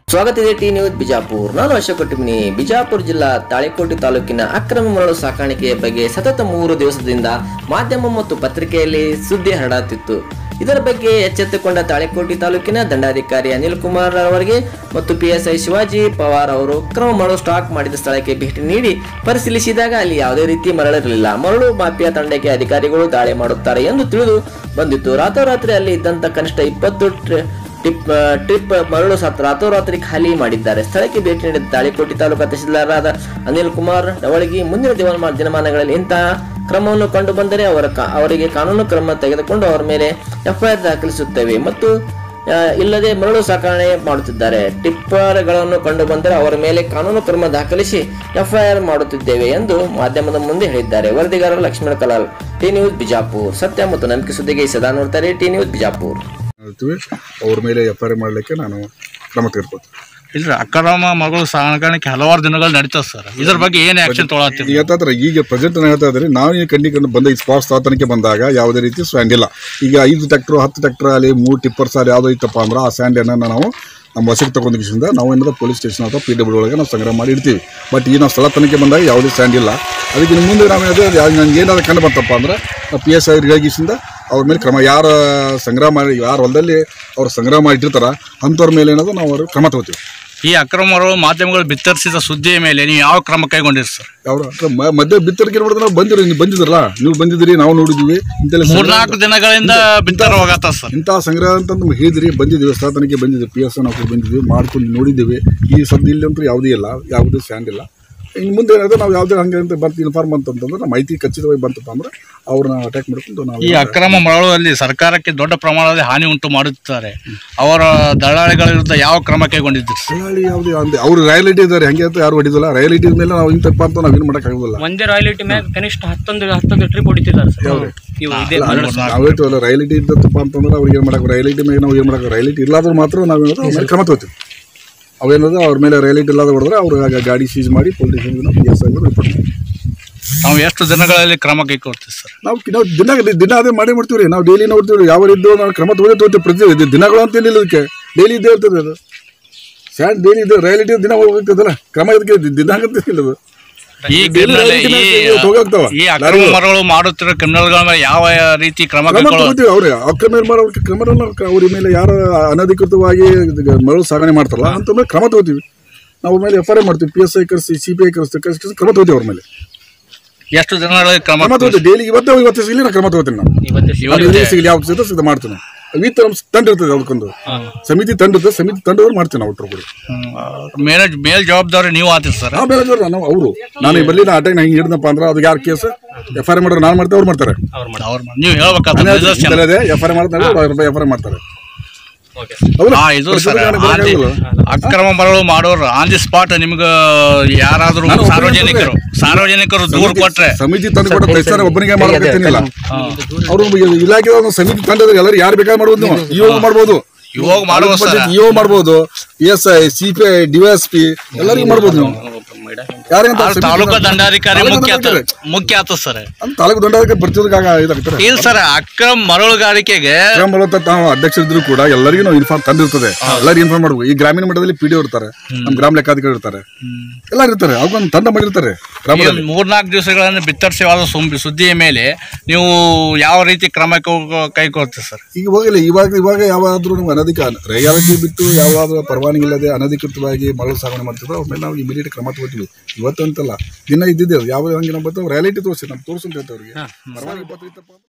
ಸ್ವಾಗತ ಇದೆ T news Bijapur ನಾನು ಅಶೋಕ್ ಟಿಮ್ನಿ ಬಿಜಾಪುರ ಜಿಲ್ಲಾ ತಾಳಿಕೋಟೆ ತಾಲೂಕಿನ ಅಕ್ರಮ ಮರಳು ಸಾಕಾಣಿಕೆಯ ಬಗ್ಗೆ ಸತತ ಮೂರು ದಿವಸದಿಂದ ಮಾಧ್ಯಮ ಮತ್ತು ಪತ್ರಿಕೆಯಲ್ಲಿ ಸುದ್ದಿ ಹರಡಾತಿತ್ತು ಇದರ ಬಗ್ಗೆ ಎಚ್ಚೆತ್ತುಕೊಂಡ ತಾಳಿಕೋಟೆ ತಾಲೂಕಿನ ದಂಡಾಧಿಕಾರಿ ಅನಿಲ್ ಕುಮಾರ್ ಅವರಿಗೆ ಮತ್ತು ಪಿಎಸ್ಐ ಶಿವಾಜಿ ಪವಾರ್ ಅವರು ಅಕ್ರಮ ಮರಳು ಸ್ಟಾಕ್ ಮಾಡಿದ ಸ್ಥಳಕ್ಕೆ ಭೇಟಿ ನೀಡಿ ಪರಿಶೀಲಿಸಿದಾಗ ಅಲ್ಲಿ ಯಾವುದೇ ರೀತಿ ಮರಳಿರಲಿಲ್ಲ ಮರಳು ಮಾಫಿಯಾ ತಂಡಕ್ಕೆ ಅಧಿಕಾರಿಗಳು ದಾಳಿ ಮಾಡುತ್ತಾರೆ ಎಂದು ತಿಳಿದು ಬಂದಿತ್ತು ರಾತ್ರೋರಾತ್ರಿ ಅಲ್ಲಿ ಇದ್ದಂತ ಕನಿಷ್ಠ ಇಪ್ಪತ್ತು ಟ್ರಿ- ಟಿಪ್ ಟ್ರಿಪ್ ಮರಳು ಸತ್ ರಾತ್ರೋರಾತ್ರಿ ಖಾಲಿ ಮಾಡಿದ್ದಾರೆ ಸ್ಥಳಕ್ಕೆ ಭೇಟಿ ನೀಡಿದ ತಾಳಿಕೋಟೆ ತಾಲೂಕಾ ತಹಶೀಲ್ದಾರರಾದ ಅನಿಲ್ ಕುಮಾರ್ ಡವಳಗಿ ಮುಂದಿನ ದಿನಮ ದಿನಮಾನಗಳಲ್ಲಿ ಇಂತಹ ಕ್ರಮವನ್ನು ಕಂಡು ಬಂದರೆ ಅವರ ಕಾ- ಅವರಿಗೆ ಕಾನೂನು ಕ್ರಮ ತೆಗೆದುಕೊಂಡು ಅವರ ಮೇಲೆ ಎಫ್ಐಆರ್ ದಾಖಲಿಸುತ್ತೇವೆ ಮತ್ತು ಆ, ಇಲ್ಲದೆ ಮರಳು ಸಾಕಣೆ ಮಾಡುತ್ತಿದ್ದಾರೆ ಟಿಪ್ಪರ್ಗಳನ್ನು ಕಂಡು ಬಂದರೆ ಅವರ ಮೇಲೆ ಕಾನೂನು ಕ್ರಮ ದಾಖಲಿಸಿ ಎಫ್ಐಆರ್ ಮಾಡುತ್ತಿದ್ದೇವೆ ಎಂದು ಮಾಧ್ಯಮದ ಮುಂದೆ ಹೇಳಿದ್ದಾರೆ ವರದಿಗಾರ ಲಕ್ಷ್ಮಣ ಕಲಾಲ್ ಟಿ ನ್ಯೂಸ್ ಬಿಜಾಪುರ್ ಸತ್ಯ ಮತ್ತು ನಂಬಿಕೆ ಸುದ್ದಿಗೆ ಸದಾ ನೋಡ್ತಾರೆ ಟಿ ನ್ಯೂಸ್ ಬಿಜಾಪುರ್ ಹೇಳ್ತೀವಿ ಅವ್ರ ಮೇಲೆ ಎಫ್ ಐ ಆರ್ ಮಾಡಲಿಕ್ಕೆ ನಾನು ಕ್ರಮ ತೆಗೆದುಕೊಳ್ತೀನಿ ಇಲ್ರಿ ಅಕ್ರಮ ಮಗಳು ಸಾಗಾಣಿಕೆ ಹಲವಾರು ದಿನಗಳು ನಡೀತದೆ ಸರ್ ಇದ್ರ ಬಗ್ಗೆ ಏನ್ ಆಕ್ಷನ್ ತೊಗೊಳತ್ತೀರಿ ಈಗ ಹೇಳ್ತಾ ಈಗ ಪ್ರೆಸೆಂಟ್ ಹೇಳ್ತಾ ಇದ್ರೆ ನಾವು ಈ ಕಂಡಿಕೊಂಡು ಬಂದ ಈ ಸ್ಪಾಟ್ ಸ್ಥಾಪನೆಗೆ ಬಂದಾಗ ಯಾವುದೇ ರೀತಿ ಸ್ಟ್ಯಾಂಡ್ ಇಲ್ಲ ಈಗ ಐದು ಟ್ಯಾಕ್ಟ್ರು ಹತ್ತು ಟ್ಯಾಕ್ಟರ್ ಅಲ್ಲಿ ಮೂರು ಟಿಪ್ಪರ್ಸ್ ಅಲ್ಲಿ ಯಾವುದೋ ಇತ್ತಪ್ಪ ಅಂದ್ರೆ ಆ ಸ್ಟ್ಯಾಂಡನ್ನು ನಾವು ನಮ್ಮ ವಶಕ್ಕೆ ತಗೊಂಡಿದ್ದರಿಂದ ನಾವು ಏನಾದ್ರು ಪೊಲೀಸ್ ಸ್ಟೇಷನ್ ಅಥವಾ ಪಿ ಡಬ್ಲ್ಯೂ ಒಳಗೆ ನಾವು ಸಂಗ್ರಹ ಮಾಡಿ ಇಡ್ತೀವಿ ಬಟ್ ಈ ನಾವು ಸ್ಥಳ ತನಿಖೆ ಬಂದಾಗ ಯಾವುದೇ ಸ್ಟ್ಯಾಂಡ್ ಇಲ್ಲ ಅದಕ್ಕೆ ಇನ್ನು ಮುಂದೆ ನಾವು ಏನಾದ್ರು ನನಗೆ ಏನಾದ್ರು ಕಂಡು ಬಂತಪ್ಪ ಅಂದ್ರೆ ಪಿ ಎಸ್ ಐ ರಿಯಾಗಿಸಿಂದ ಅವ್ರ ಮೇಲೆ ಕ್ರಮ ಯಾರ ಸಂಗ್ರಹ ಮಾಡಿ ಯಾರ ಹೊಲದಲ್ಲಿ ಅವ್ರು ಸಂಗ್ರಹ ಮಾಡಿಟ್ಟಿರ್ತಾರ ಅಂಥವ್ರ ಮೇಲೆ ಏನಾದ್ರು ನಾವು ಅವ್ರ ಕ್ರಮ ತಗೋತೀವಿ ಈ ಅಕ್ರಮ ಮರಳು ಮಾಧ್ಯಮಗಳು ಬಿತ್ತರಿಸಿದ ಸುದ್ದಿಯ ಮೇಲೆ ನೀವು ಯಾವ ಕ್ರಮ ಕೈಗೊಂಡಿರಿ ಸರ್ ಅವ್ರ ಮಧ್ಯೆ ಬಿತ್ತರಿಕೆ ನೋಡಿದ್ರೆ ನಾವು ಬಂದಿರಿ ನೀವು ಬಂದಿದ್ರಲ್ಲ ನೀವು ಬಂದಿದ್ದೀರಿ ನಾವು ನೋಡಿದ್ವಿ ಇಂತೆಲ್ಲ ಸಂಗ್ರಹ- ಮೂರ್ನಾಲ್ಕು ದಿನಗಳಿಂದ ಬಿತ್ತರ ಹೋಗತ್ತ ಸರ್ ಇಂಥ ಸಂಗ್ರಹ ಅಂತ ನಮ್ಗೆ ಹೇಳಿದ್ರಿ ಬಂದಿದ್ದೀವಿ ಸ್ಥಾಪನೆಗೆ ಬಂದಿದ್ದೀವಿ ಪಿ ಎಸ್ ನಾವು ಬಂದಿದ್ದೀವಿ ಮಾಡ್ಕೊಂಡು ನೋಡಿದ್ದೀವಿ ಈ ಸದ್ಯ ಇಲ್ಲಿ ಅಂತೂ ಯಾವುದೇ ಇಲ್ಲ ಯಾವುದೇ ಸ್ಟ್ಯಾಂಡ್ ಇಲ್ಲ ಇನ್ನು ಮುಂದೆ ಏನಾದ್ರೆ ನಾವು ಯಾವುದೇ ಹಂಗೆ ಅಂತ ಬಂತು ಇನ್ಫಾರ್ಮ್ ಅಂತಂತಂದ್ರೆ ನಮ್ಮ ಮಾಹಿತಿ ಖಚಿತವಾಗಿ ಬಂತಪ್ಪ ಅಂದ್ರೆ ಅವ್ರನ್ನ ಅಟ್ಯಾಕ್ ಮಾಡ್ಕೊಂಡು ನಾವು ಈ ಅಕ್ರಮ ಮರಳುವಲ್ಲಿ ಸರ್ಕಾರಕ್ಕೆ ದೊಡ್ಡ ಪ್ರಮಾಣದಲ್ಲಿ ಹಾನಿ ಉಂಟು ಮಾಡುತ್ತಾರೆ ಅವರ ದಳ್ಳಾಳಿಗಳ ವಿರುದ್ಧ ಯಾವ ಕ್ರಮ ಕೈಗೊಂಡಿದ್ದೀರಿ ಸರ್ ದಲ್ಲಾಳಿ ಯಾವುದೇ ಅಂದ್ರೆ ಅವ್ರು ರಾಯಲಿಟಿ ಇದ್ದಾರೆ ಹೆಂಗೆ ಅಂತ ಯಾರು ಹೊಡಿದಿಲ್ಲ ರಾಯಲಿಟಿ ಮೇಲೆ ನಾವು ಇಂತಪ್ಪ ಅಂತ ನಾವು ಏನು ಮಾಡೋಕ್ಕಾಗೋದಿಲ್ಲ ಒಂದೇ ರಾಯಲಿಟಿ ಮ್ಯಾಗ ಕನಿಷ್ಠ ಹತ್ತೊಂದು ಹತ್ತೊಂದು ಟ್ರಿಪ್ ಹೊಡಿತಿದ್ದಾರೆ ಸರ್ ಇವು ಇದೇ ನಾವು ಹೇಳ್ತೀವಲ್ಲ ರೈಲಿಟಿ ಇದ್ದತ್ತಪ್ಪ ಅಂತಂದ್ರೆ ಅವ್ರಿಗೆ ಏನು ಮಾಡಕ್ಕೆ ರೈಲಿಟಿ ಮೇಲೆ ನಾವು ಏನು ಮಾಡಕ್ಕೆ ರೈಲಿಟಿ ಇಲ್ಲಾದ್ರೂ ಮಾತ್ರ ನಾವು ಏನಾದ್ರು ಅವ್ರ ಮೇಲೆ ಕ್ರಮ ತಗೋತೀವಿ ಅವೇನದು ಅವ್ರ ಮೇಲೆ ರೈಲಿಟಿ ಇಲ್ಲದ ಹೊಡೆದ್ರೆ ಅವ್ರು ಆಗ ಗಾಡಿ ಸೀಸ್ ಮಾಡಿ ಪೊಲೀಸ್ ಸ್ಟೇಷನ್ಗೆ ಪಿ ಎಸ್ ಐ ರಿಪೋರ್ಟ್ ಮಾಡ್ತೀವಿ ನಾವು ಎಷ್ಟು ದಿನಗಳಲ್ಲಿ ಕ್ರಮ ಕೈಗೊಳ್ತೀವಿ ಸರ್ ನಾವು ನಾವು ದಿನ ದಿನ ಅದೇ ಮಾಡೇ ಮಾಡ್ತೀವಿ ರೀ ನಾವು ಡೈಲಿ ನೋಡ್ತೀವಿ ಯಾವ ಇದ್ದು ನಾವು ಕ್ರಮ ತಗೋದೇ ತಗೋತೀವಿ ಪ್ರತಿ ಇದು ದಿನಗಳು ಅಂತ ಏನಿಲ್ಲ ಇದಕ್ಕೆ ಡೈಲಿ ಇದ್ದೇ ಇರ್ತದೆ ಅದು ಸ್ಯಾಂಡ್ ಡೈಲಿ ಇದೆ ರೈಲಿಟಿ ದಿನ ಹೋಗ್ತದಲ್ಲ ಕ್ರಮ ಇದಕ್ಕೆ ದಿ- ದಿನ ಆಗತ್ತೆ ಇಲ್ಲ ಅದು ಈ daily criminal- rally ದಿನ ಈ ಇವತ್ತು ಹೋಗಾಗ್ತಾವ. ಈ ಅಕ್ರಮ ಮರಳು ಮಾಡುತ್ತಿರೋ ಕ್ರಿಮಿನಲ್ಗಳ ಮೇಲೆ ಯಾವ ರೀತಿ ಕ್ರಮ ಕ್ರಮ ಕೈಗೊಳ್ಳ ತಗೋತೀವಿ ಅವ್ರೆ ಅಕ್ರಮ ಮಾಡೋ ಕ್ರಮರಲ್ಲ ಅವ್ರ ಮೇಲೆ ಯಾರು ಅನಧಿಕೃತವಾಗಿ ಇದು ಮರಳು ಸಾಗಣೆ ಮಾಡ್ತಾರಲ್ಲ ಅಂತ ಮೇಲೆ ಕ್ರಮ ತಗೋತೀವಿ ನಾವು ಅವ್ರ ಮೇಲೆ ಎಫ್ ಐ ಆರ್ ಮಾಡ್ತೀವಿ ಪಿ ಎಸ್ ಐ ಕರೆಸಿ ಸಿ ಪಿ ಐ ಕರೆಸ್ತೀವಿ ಕರೆಸಿ ಕ್ರಮ ತಗೋತೀವಿ ಅವ್ರ ಮೇಲೆ ಎಷ್ಟು ದಿನಗಳಲ್ಲಿ ಕ್ರಮ ಕ್ರಮ ತಗೋತೀವಿ ಡೈಲಿ ಇವತ್ತೇ ಇವತ್ತು ಸಿಗಲಿ ನಾನು ಕ್ರಮ ತಗೋತೀನಿ ನಾನು ಇವತ್ತೇ ಅದು ಎಲ್ಲಿ ಸಿಗಲಿ ಯಾವ ಸಿಗುತ್ತೆ ಸಿದ್ಧ ಮಾಡ್ತೀನಿ ವಿತ್ ನಮ್ಮ ತಂಡ ಇರ್ತದೆ ಅದಕ್ಕೊಂದು ಸಮಿತಿ ತಂಡ ಇರ್ತದೆ ಸಮಿತಿ ತಂಡದವ್ರು ಮಾಡ್ತೀನಿ ನಾವು ಒಟ್ಟರು ಕೂಡ ಮೇಲ್ ಮೇಲ್ ಜವಾಬ್ದಾರಿ ನೀವು ಆತೀರಿ ಸರ್ ನಾವು ಬೇರೆ ಜೋರ ನಾವು ಅವರು ನಾನು ಬರಲಿ ನಾ ಅಟ್ಯಾಕ್ ಹಿಂಗೆ ಹಿಡಿದಪ್ಪ ಅಂದ್ರೆ ಅದು ಯಾರು ಕೇಸ್ ಎಫ್ ಐ ಆರ್ ಮಾಡೋರು ನಾನು ಮಾಡ್ತೇವೆ ಅವ್ರು ಮಾಡ್ತಾರೆ ಅವ್ರು ನೀವು ಹೇಳ್ಬೇಕಾದ್ರೆ ನಿದರ್ಶನ ಎಫ್ ಐ ಆರ್ ಮಾಡ್ತಾರೆ ಅವ್ರ ರೂಪಾಯಿ ಎಫ್ ಐ ಆರ್ ಮಾಡ್ತಾರೆ ಓಕೆ ಹೌದಾ? ಹಾ ಇದು ಸರ್ ಪ್ರತಿಭಟನೆ ಆನ್ ದಿ- ಬರೋಕ್ಕಾಗಲ್ಲ. ಅಕ್ರಮ ಮರಳು ಮಾಡೋರು ಆನ್ ದಿ ಸ್ಪಾಟ್ ನಿಮ್ಗ ಯಾರಾದ್ರೂ ನಾನು ಒಬ್ಬನೇ ಸಾರ್ವಜನಿಕರು ಸಾರ್ವಜನಿಕರು ದೂರ ಕೊಟ್ರೆ ಸಮಿತಿ ತಂದು ಕೊಟ್ಟ ತಕ್ಷಣ ಒಬ್ಬನಿಗೆ ಮಾಡ್ಬೇಕೇನಿಲ್ಲ ಅವರು ಇಲಾಖೆ ಸಮಿತಿ ತಂಡದ ಎಲ್ಲರೂ ಯಾರು ಬೇಕಾದ್ರೆ ಮಾಡ್ಬೋದು ನೀವು ಇವಾಗ ಮಾಡ್ಬೋದು ಇವಾಗ ಮಾಡುವ ಸರ್ ಇಒ ಮಾಡ್ಬೋದು S I C P I DYSP ಎಲ್ಲರಿಗೂ ಮಾಡ್ಬೋದು ನೀವು ಯಾರಿಗಂತ ಆ ತಾಲೂಕು ದಂಡಾಧಿಕಾರಿ ತಾಲೂಕು ಮುಖ್ಯ ಆತ ದಂಡಾಧಿಕಾರಿ. ಮುಖ್ಯ ಆತ ಸರ್ ಅಂತ ತಾಲೂಕು ದಂಡಾಧಿಕಾರಿ ಬರ್ತಿದ್ದಕ್ಕಾಗ ಇದಾಗ್ತಾರೆ ಇಲ್ಲ ಸರ್ ಅಕ್ರಮ ಮರಳುಗಾರಿಕೆಗೆ ಗ್ರಾಮ ಬಲವಂತ ತಾವು ಅಧ್ಯಕ್ಷರಿದ್ರು ಕೂಡ ಎಲ್ಲರಿಗೂ ನಾವು ಇನ್ಫಾರ್ಮ್ ತಂದಿರ್ತದೆ ಎಲ್ಲರಿಗೂ ಇನ್ಫಾರ್ಮ್ ಮಾಡ್ಬೇಕು ಈ ಗ್ರಾಮೀಣ ಮಟ್ಟದಲ್ಲಿ ಪಿ ಡಿ ಇರ್ತಾರೆ ನಮ್ಮ ಗ್ರಾಮ ಲೆಕ್ಕಾಧಿಕಾರಿ ಇರ್ತಾರೆ ಎಲ್ಲರೂ ಇರ್ತಾರೆ ಅವ್ರಿಗೊಂದು ತಂಡ ಮಾಡಿರ್ತಾರೆ ಗ್ರಾಮದಲ್ಲಿ ಮೂರ್ನಾಲ್ಕು ದಿವಸಗಳನ್ನು ಬಿತ್ತರಿಸವಾದ ಸುಂಬಿ ಸುದ್ದಿಯ ಮೇಲೆ ನೀವು ಯಾವ ರೀತಿ ಕ್ರಮ ಕೈ- ಕೈಗೊಳ್ತೀರಿ ಸರ್ ಈಗ ಹೋಗಲಿ ಇವಾಗ ಇವಾಗ ಯಾವಾದ್ರೂ ನಮ್ಗೆ ಅನಧಿಕ ರಿಯಾಲಿಟಿ ಬಿಟ್ಟು ಯಾವಾದ್ರೂ ಪರವಾನಗಿ ಇಲ್ಲದೆ ಅನಧಿಕೃತವಾಗಿ ಮರಳು ಸಾಗಣೆ ಮಾಡ್ತಿದ್ರು ಅವ್ರ ಮೇಲೆ ನಾವು ಇಮಿಡಿಯೇಟ್ ಕ್ರಮ ತಗೋತೀವಿ ಇವತ್ತು ಅಂತಲ್ಲ ದಿನ ಇದ್ದಿದ್ದೇವೆ ಯಾವ ಹಂಗೆ ನಮ್ಮ ರಿಯಾಲಿಟಿ ತೋರಿಸಿ ನಮ್ಗೆ ತೋರಿಸು ಅಂತ ಹೇಳ್ತೇವೆ ಅವ್ರಿಗೆ ಪರವಾನಗಿ ಪತ್ರ ಇತ್ತಪ್ಪ ಅಂದ್ರೆ